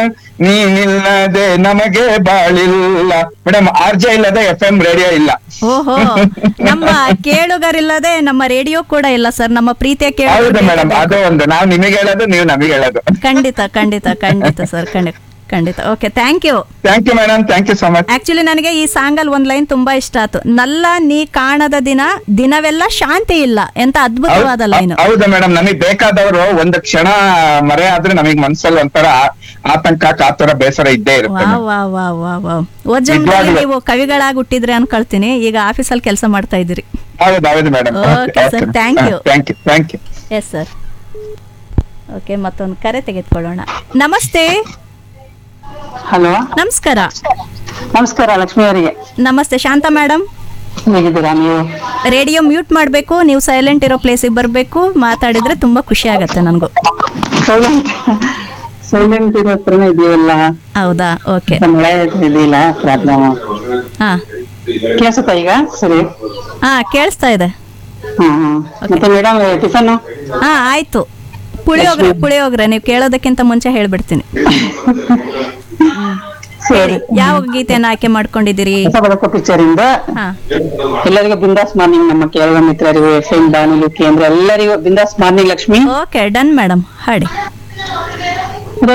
ನೀನಿಲ್ಲದೆ ನಮಗೆ ಬಾಳಿಲ್ಲ ಮೇಡಮ್ ಆರ್ಜೆ ಇಲ್ಲದೆ ಎಫ್ ಎಂ ರೇಡಿಯೋ ಇಲ್ಲ ಓಹೋ ನಮ್ಮ ಕೇಳುಗರಿಲ್ಲದೆ ನಮ್ಮ ರೇಡಿಯೋ ಕೂಡ ಇಲ್ಲ ಸರ್ ನಮ್ಮ ಪ್ರೀತಿಯ ಹೌದು ಮೇಡಮ್ ಕೇಳುಗರು ಅದು ಒಂದು ನಾವು ನಿಮಗೆ ಹೇಳೋದು ನೀವು ನಮಗೆ ಹೇಳೋದು ಖಂಡಿತ ಖಂಡಿತ ಖಂಡಿತ ಸರ್ ಖಂಡಿತ ಖಂಡಿತ okay thank you thank you madam thank you so much actually ನನಗೆ ಈ ಸಾಂಗಲ್ಲಿ ಒಂದ್ ಲೈನ್ ತುಂಬಾ ಇಷ್ಟ ಆಯ್ತು ನಲ್ಲ ನೀ ಕಾಣದ ದಿನ ದಿನವೆಲ್ಲ ಶಾಂತಿ ಇಲ್ಲ ಎಂತ ಅದ್ಭುತವಾದ ಲೈನ್ ಹೌದು ಮೇಡಮ್ ನಮಗೆ ಬೇಕಾದವರು ಒಂದು ಕ್ಷಣ ಮರೆ ಆದ್ರೆ ನಮಗೆ ಮನ್ಸಲ್ಲಿ ಒಂಥರ ಆತಂಕ ಕಾತರ ಬೇಸರ ಇದ್ದೇ ಇರುತ್ತೆ ವಾ ವಾ ವಾ ವಾ ವಾ ಓದ್ ಜನ್ಮದಲ್ಲಿ ನಿಜವಾಗ್ಲೂ. ನೀವು ಕವಿಗಳಾಗಿ ಹುಟ್ಟಿದ್ರೆ ಅನ್ಕೊಳ್ತೀನಿ ಈಗ ಆಫೀಸಲ್ಲಿ ಕೆಲಸ ಮಾಡ್ತಾ ಇದ್ದೀರಿ ಹೌದು ಹೌದು madam Okay, sir. Thank you. Thank you thank you yes sir okay ಮತ್ತೊಂದು ಕರೆ ತೆಗೆದುಕೊಳ್ಳೋಣ ನಮಸ್ತೆ ಹಲೋ ನಮಸ್ಕಾರ ನಮಸ್ಕಾರ ಲಕ್ಷ್ಮಿ ಅವರಿಗೆ ನಮಸ್ತೆ ಶಾಂತ ಮೇಡಮ್ ಹೇಗಿದ್ದೀರಾ ನೀವು ರೇಡಿಯೋ ಮ್ಯೂಟ್ ಮಾಡಬೇಕು ನೀವು ಸೈಲೆಂಟ್ ಇರೋ ಪ್ಲೇಸಿಗೆ ಬರಬೇಕು ಮಾತಾಡಿದ್ರೆ ತುಂಬಾ ಖುಷಿ ಆಗತ್ತೆ ನನಗೂ ಸೈಲೆಂಟ್ ಸೈಲೆಂಟ್ ಇರೋ ಹತ್ರನೇ ಇದೆಯಲ್ಲ ಹೌದಾ ಓಕೆ ಮಳೆ ಇದೆಯಲ್ಲ ಪ್ರಾಬ್ಲಮ್ ಹಾ ಕೇಳಿಸುತ್ತಾ ಈಗ ಸರಿ ಹಾ ಕೇಳಿಸ್ತಾ ಇದೆ ಹ್ಮ್ ಹ್ಮ್ ಮತ್ತೆ ಮೇಡಮ್ ಟಿಫನ್ ಹಾ ಆಯ್ತು ಪುಳಿಯೋಗ್ರೆ ಪುಳಿಯೋಗ್ರೆ ನೀವು ಕೇಳೋದಕ್ಕಿಂತ ಮುಂಚೆ ಹೇಳ್ಬಿಡ್ತೀನಿ ಸರಿ ಯಾವ ಗೀತೆಯನ್ನ ಆಯ್ಕೆ ಮಾಡ್ಕೊಂಡಿದ್ದೀರಿ ಹೊಸ ಬದುಕು ಪಿಕ್ಚರ್ ಇಂದ ಹಾ ಎಲ್ಲರಿಗೂ ಬಿಂದಾಸ್ ಮಾರ್ನಿಂಗ್ ನಮ್ಮ ಕೇಳುವ ಮಿತ್ರರಿಗೂ ಎಫ್ ಎಂ ಬಾನುಲಿ ಕೇಂದ್ರ ಎಲ್ಲರಿಗೂ Bindaas morning Lakshmi okay done madam ಹಾಡಿ